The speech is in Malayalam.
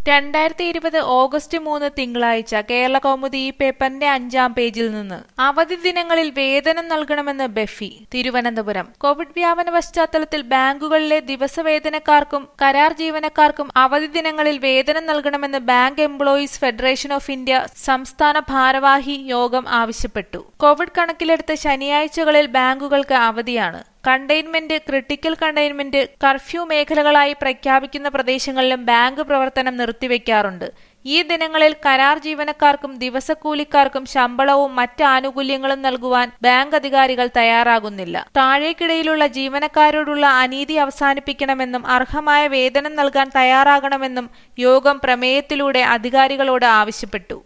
രണ്ടായിരത്തി ഇരുപത് ഓഗസ്റ്റ് മൂന്ന് തിങ്കളാഴ്ച കേരള കൗമുദി ഈ പേപ്പറിന്റെ അഞ്ചാം പേജിൽ നിന്ന് അവധി ദിനങ്ങളിൽ വേതനം നൽകണമെന്ന് ബെഫി തിരുവനന്തപുരം കോവിഡ് വ്യാപന പശ്ചാത്തലത്തിൽ ബാങ്കുകളിലെ ദിവസവേതനക്കാർക്കും കരാർ ജീവനക്കാർക്കും അവധി ദിനങ്ങളിൽ വേതനം നൽകണമെന്ന് bank employees federation of India സംസ്ഥാന ഭാരവാഹി യോഗം ആവശ്യപ്പെട്ടു കോവിഡ് കണക്കിലെടുത്ത് ശനിയാഴ്ചകളിൽ ബാങ്കുകൾക്ക് അവധിയാണ് കണ്ടെയ്ൻമെന്റ് ക്രിട്ടിക്കൽ കണ്ടെയ്ൻമെന്റ് കർഫ്യൂ മേഖലകളായി പ്രഖ്യാപിക്കുന്ന പ്രദേശങ്ങളിലും ബാങ്ക് പ്രവർത്തനം നിർത്തിവെക്കാറുണ്ട് ഈ ദിനങ്ങളിൽ കരാർ ജീവനക്കാർക്കും ദിവസക്കൂലിക്കാർക്കും ശമ്പളവും മറ്റ് ആനുകൂല്യങ്ങളും നൽകുവാൻ ബാങ്ക് അധികാരികൾ തയ്യാറാകുന്നില്ല താഴേക്കിടയിലുള്ള ജീവനക്കാരോടുള്ള അനീതി അവസാനിപ്പിക്കണമെന്നും അർഹമായ വേതനം നൽകാൻ തയ്യാറാകണമെന്നും യോഗം പ്രമേയത്തിലൂടെ അധികാരികളോട് ആവശ്യപ്പെട്ടു